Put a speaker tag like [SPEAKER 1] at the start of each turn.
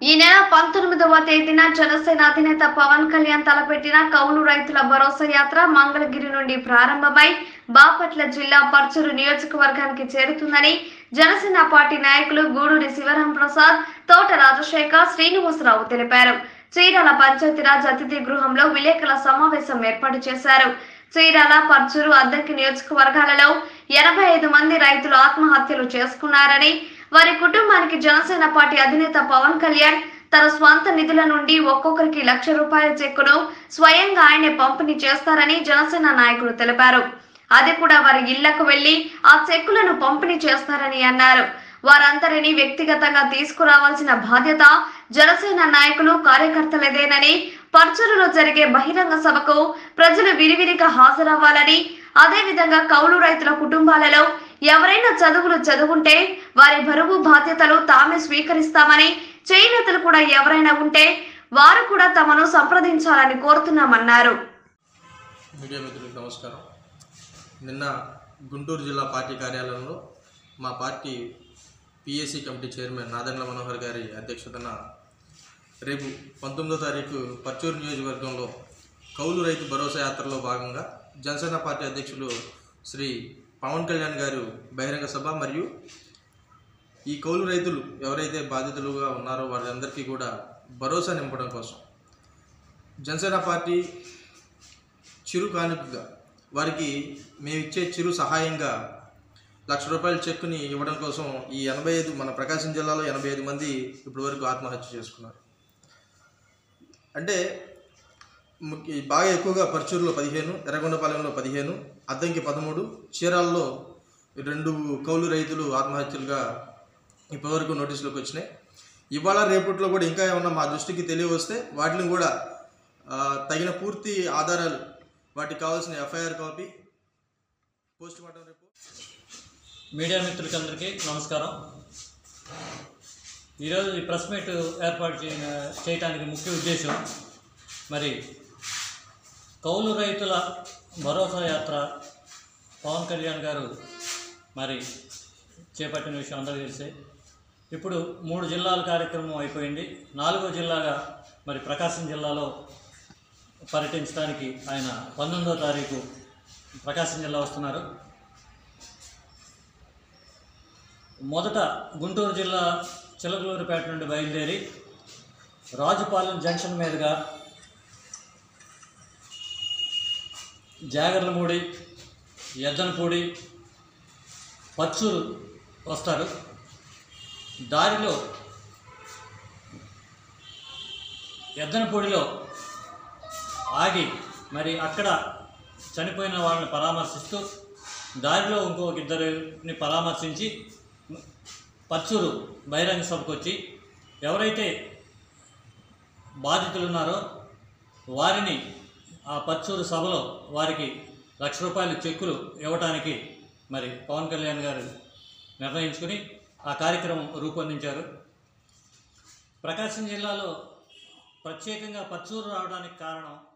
[SPEAKER 1] ఈ నెల పంతొమ్మిదవ తేదీన జనసేన అధినేత పవన్ కళ్యాణ్ తలపెట్టిన కౌలు రైతుల భరోసా యాత్ర మంగళగిరి నుండి ప్రారంభమై బాపట్ల జిల్లా పర్చూరు నియోజకవర్గానికి చేరుతుందని జనసేన పార్టీ నాయకులు గూడూరి శివరాం ప్రసాద్ తోట రాజశేఖర్ శ్రీనివాసరావు తెలిపారు చీరాల పంచాయతీరాజ్ అతిథి గృహంలో విలేకరుల సమావేశం ఏర్పాటు చేశారు చీరాల పర్చూరు అద్దెకి నియోజకవర్గాలలో ఎనభై ఐదు మంది రైతులు ఆత్మహత్యలు చేసుకున్నారని వారి కుటుంబానికి జనసేన పార్టీ అధినేత పవన్ కళ్యాణ్ తన స్వంత నిధుల నుండి ఒక్కొక్కరికి లక్ష రూపాయల చెక్కును స్వయంగా ఆయనే పంపిణీ చేస్తారని జనసేన నాయకులు తెలిపారు అది కూడా వారి ఇళ్లకు వెళ్లి ఆ చెక్కులను పంపిణీ చేస్తారని అన్నారు వారందరినీ వ్యక్తిగతంగా తీసుకురావాల్సిన బాధ్యత జనసేన నాయకులు కార్యకర్తలదేనని పర్చూరులో జరిగే బహిరంగ సభకు ప్రజలు విరివిరిగా హాజరవ్వాలని అదేవిధంగా కౌలు రైతుల కుటుంబాలలో ఎవరైనా చదువులు చదువుంటే వారి బరువు బాధ్యతలు తామే స్వీకరిస్తామని చేనేతలు కూడా ఎవరైనా ఉంటే వారు కూడా తమను సంప్రదించాలని కోరుతున్నామన్నారు
[SPEAKER 2] మీడియా మిత్రులకు నమస్కారం నిన్న గుంటూరు జిల్లా పార్టీ కార్యాలయంలో మా party PSC committee chairman Nadendla Manohar గారి అధ్యక్షతన రేపు పంతొమ్మిదో తారీఖు పర్చూరు నియోజకవర్గంలో కౌలు రైతు భరోసా యాత్రలో భాగంగా జనసేన పార్టీ అధ్యక్షులు శ్రీ పవన్ కళ్యాణ్ గారు బహిరంగ సభ మరియు ఈ కౌలు రైతులు ఎవరైతే బాధితులుగా ఉన్నారో వాళ్ళందరికీ కూడా భరోసా నింపడం కోసం జనసేన పార్టీ చిరు కానుకగా వారికి మేము ఇచ్చే చిరు సహాయంగా లక్ష రూపాయల చెక్కుని ఇవ్వడం కోసం ఈ ఎనభై ఐదు మన ప్రకాశం జిల్లాలో ఎనభై ఐదు మంది ఇప్పటి వరకు ఆత్మహత్య చేసుకున్నారు అంటే ముఖ్య బాగా ఎక్కువగా పర్చూరులో పదిహేను ఎర్రగొండపాలెంలో పదిహేను అద్దంకి పదమూడు చీరాల్లో రెండు కౌలు రైతులు ఆత్మహత్యలుగా ఇప్పటివరకు నోటీసులోకి వచ్చినాయి ఇవాళ రేపట్లో కూడా ఇంకా ఏమన్నా మా దృష్టికి తెలియవస్తే వాటిని కూడా ఆ, తగిన పూర్తి ఆధారాలు వాటికి కావాల్సిన ఎఫ్ఐఆర్ కాపీ పోస్ట్ మార్టం రిపోర్ట్
[SPEAKER 3] మీడియా మిత్రులకందరికీ నమస్కారం ఈరోజు ఈ ప్రెస్ మీట్ ఏర్పాటు చే చేయడానికి ముఖ్య ఉద్దేశం మరి కౌలు రైతుల భరోసా యాత్ర పవన్ కళ్యాణ్ గారు మరి చేపట్టిన విషయం అందరికీ తెలిసే ఇప్పుడు మూడు జిల్లాల కార్యక్రమం అయిపోయింది నాలుగో జిల్లాగా మరి ప్రకాశం జిల్లాలో పర్యటించడానికి ఆయన పంతొమ్మిదో తారీఖు ప్రకాశం జిల్లా వస్తున్నారు మొదట గుంటూరు జిల్లా చిలకలూరిపేట నుండి బయలుదేరి రాజుపాలెం జంక్షన్ మీదుగా జాగర్లమూడి ఎద్దనపూడి పచ్చూరు వస్తారు దారిలో ఎద్దనపూడిలో ఆగి మరి అక్కడ చనిపోయిన వాళ్ళని పరామర్శిస్తూ దారిలో ఇంకొక ఇద్దరిని పరామర్శించి పచ్చూరు బహిరంగ సభకు వచ్చి ఎవరైతే బాధితులు ఉన్నారో వారిని ఆ పచ్చూరు సభలో వారికి లక్ష రూపాయల చెక్కులు ఇవ్వటానికి మరి పవన్ కళ్యాణ్ గారు నిర్ణయించుకుని ఆ కార్యక్రమం రూపొందించారు ప్రకాశం జిల్లాలో ప్రత్యేకంగా పచ్చూరు రావడానికి కారణం